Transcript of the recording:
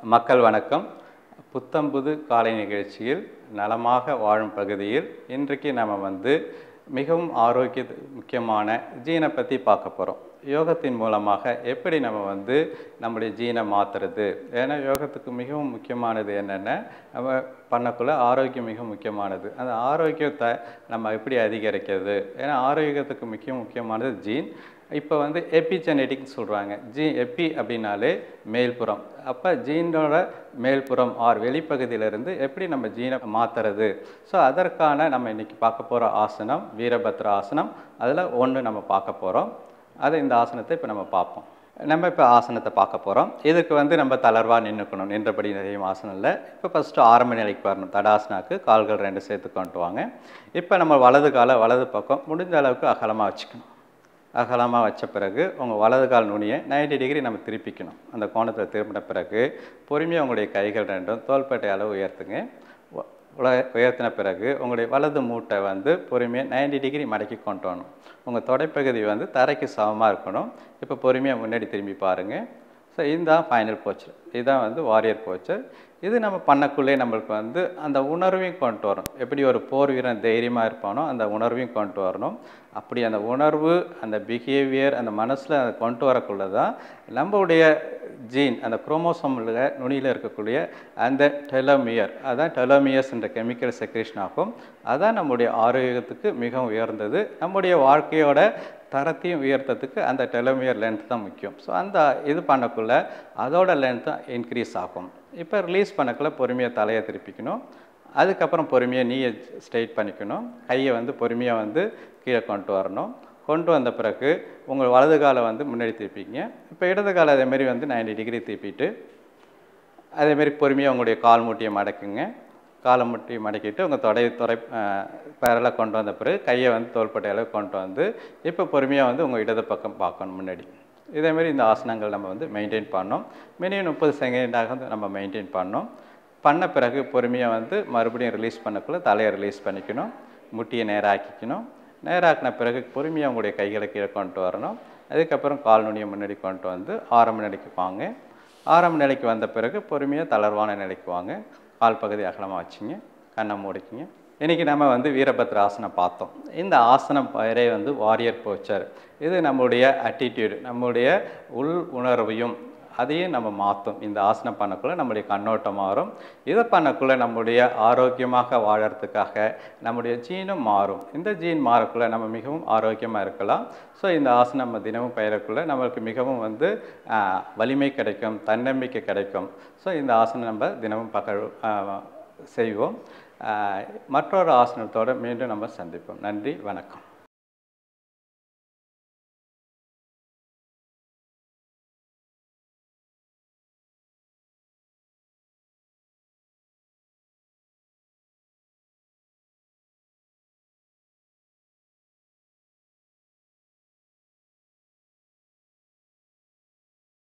மக்கள் வணக்கம் புத்தம்புது காலை நிகழ்ச்சியில் நலமாக வாழும் பகுதியில் இன்றைக்கு நம்ம வந்து மிகவும் ஆரோக்கிய முக்கியமான ஜீனை பற்றி பார்க்க போகிறோம் யோகத்தின் மூலமாக எப்படி நம்ம வந்து நம்முடைய ஜீனை மாற்றுறது ஏன்னா யோகத்துக்கு மிகவும் முக்கியமானது என்னென்ன நம்ம பண்ணக்குள்ள ஆரோக்கியம் மிக முக்கியமானது அந்த ஆரோக்கியத்தை நம்ம எப்படி அதிகரிக்கிறது ஏன்னா ஆரோக்கியத்துக்கு மிக முக்கியமானது ஜீன் இப்போ வந்து எபிஜெனெட்டிக்ஸ் சொல்கிறாங்க ஜீ எபி அப்படின்னாலே மேல்புறம் அப்போ ஜீனோட மேல்புறம் ஆர் வெளிப்பகுதியிலிருந்து எப்படி நம்ம ஜீனை மாற்றுறது ஸோ அதற்கான நம்ம இன்றைக்கி பார்க்க போகிற ஆசனம் வீரபத்ர ஆசனம் அதில் ஒன்று நம்ம பார்க்க போகிறோம் அது இந்த ஆசனத்தை இப்போ நம்ம பார்ப்போம் நம்ம இப்போ ஆசனத்தை பார்க்க போகிறோம் இதுக்கு வந்து நம்ம தளர்வாக நின்றுக்கணும் நின்றபடி நிறைய ஆசனம் இல்லை இப்போ ஃபஸ்ட்டு ஆரம்ப நிலைக்கு வரணும் தடாசனாக்கு கால்கள் ரெண்டு சேர்த்து கொண்டு வாங்க இப்போ நம்ம வலது காலை வலது பக்கம் முடிஞ்ச அளவுக்கு அகலமாக வச்சுக்கணும் அகலமாக வச்ச பிறகு உங்கள் வலது கால் நுனியை 90 டிகிரி நம்ம திருப்பிக்கணும் அந்த கோணத்தில் திரும்பின பிறகு பொறுமையாக உங்களுடைய கைகள் ரெண்டும் தோள்பட்டை அளவு உயர்த்துங்க உ- உல- உயர்த்தின பிறகு உங்களுடைய வலது மூட்டை வந்து பொறுமையாக 90 டிகிரி மடக்கி கொண்டு வரணும் உங்கள் தொடைப்பகுதி வந்து தரைக்கு சமமாக இருக்கணும் இப்போ பொறுமையாக முன்னாடி திரும்பி பாருங்கள் ஸோ இதுதான் ஃபைனல் போச்சர் இதுதான் வந்து வாரியர் போச்சர் இது நம்ம பண்ணக்குள்ளே நம்மளுக்கு வந்து அந்த உணர்வையும் கொண்டு வரணும் எப்படி ஒரு போர் வீரன் தைரியமாக இருப்பானோ அந்த உணர்வையும் கொண்டு வரணும் அப்படி அந்த உணர்வு அந்த பிஹேவியர் அந்த மனசில் அதை கொண்டு வரக்குள்ள தான் நம்மளுடைய ஜீன் அந்த குரோமோசோமில் நுனியில் இருக்கக்கூடிய அந்த டெலோமியர் அதான் டெலோமியர்ஸ் என்ற கெமிக்கல் செக்ரேஷன் ஆகும் அதான் நம்முடைய ஆரோக்கியத்துக்கு மிகவும் உயர்ந்தது நம்முடைய வாழ்க்கையோட தரத்தையும் உயர்த்தத்துக்கு அந்த டெலோமியர் லென்த் தான் முக்கியம் ஸோ அந்த இது பண்ணக்குள்ள அதோட லென்த் தான் இன்க்ரீஸ் ஆகும் இப்போ ரிலீஸ் பண்ணக்குள்ள பொறுமையாக தலையை திருப்பிக்கணும் அதுக்கப்புறம் பொறுமையாக நீயை ஸ்ட்ரைட் பண்ணிக்கணும் கையை வந்து பொறுமையாக வந்து கீழே கொண்டு வரணும் கொண்டு வந்த பிறகு உங்கள் வலது காலை வந்து முன்னாடி திருப்பிங்க இப்போ இடது காலை அதேமாரி வந்து 90 டிகிரி திருப்பிட்டு அதேமாரி பொறுமையாக உங்களுடைய கால் மூட்டியை மடக்குங்க காலை முட்டியை மடக்கிட்டு உங்கள் தொடை துறை பேரலாக கொண்டு வந்த பிறகு கையை வந்து தோள்பட்டை அளவு கொண்டு வந்து இப்போ பொறுமையாக வந்து உங்கள் இடது பக்கம் பார்க்கணும் முன்னாடி இதேமாரி இந்த ஆசனங்கள் நம்ம வந்து மெயின்டைன் பண்ணோம் மினிமம் முப்பது செகண்டாக வந்து நம்ம மெயின்டைன் பண்ணோம் பண்ண பிறகு பொறுமையாக வந்து மறுபடியும் ரிலீஸ் பண்ணக்குள்ள தலையை ரிலீஸ் பண்ணிக்கணும் முட்டியை நேராக்கிக்கணும் நேராக்கின பிறகு பொறுமையாக உங்களுடைய கைகளை கீழே கொண்டு வரணும் அதுக்கப்புறம் கால் நுனியை முன்னாடி கொண்டு வந்து ஆரம்ப நிலைக்கு வாங்க ஆரம்ப நிலைக்கு வந்த பிறகு பொறுமையாக தளர்வான நிலைக்கு வாங்க கால் பகுதி அகலமாக வச்சுங்க கண்ணை மூடிக்கிங்க இன்றைக்கி நம்ம வந்து வீரபத்ர ஆசனம் பார்த்தோம் இந்த ஆசனம் பெயரே வந்து வாரியர் போச்சர் இது நம்முடைய அட்டிடியூடு நம்முடைய உள் உணர்வையும் அதையும் நம்ம மாற்றும் இந்த ஆசனம் பண்ணக்குள்ள நம்முடைய கண்ணோட்டம் மாறும் இதை பண்ணக்குள்ள நம்முடைய ஆரோக்கியமாக வாழறதுக்காக நம்முடைய ஜீனும் மாறும் இந்த ஜீன் மாறக்குள்ள நம்ம மிகவும் ஆரோக்கியமாக இருக்கலாம் ஸோ இந்த ஆசனம் நம்ம தினமும் பயிரக்குள்ள நம்மளுக்கு மிகவும் வந்து ஆஹ், வலிமை கிடைக்கும் தன்னம்பிக்கை கிடைக்கும் ஸோ இந்த ஆசனம் நம்ம தினமும் பகல் ஆஹ், செய்வோம் ஆஹ், மற்றொரு ஆசனத்தோடு மீண்டும் நம்ம சந்திப்போம் நன்றி வணக்கம்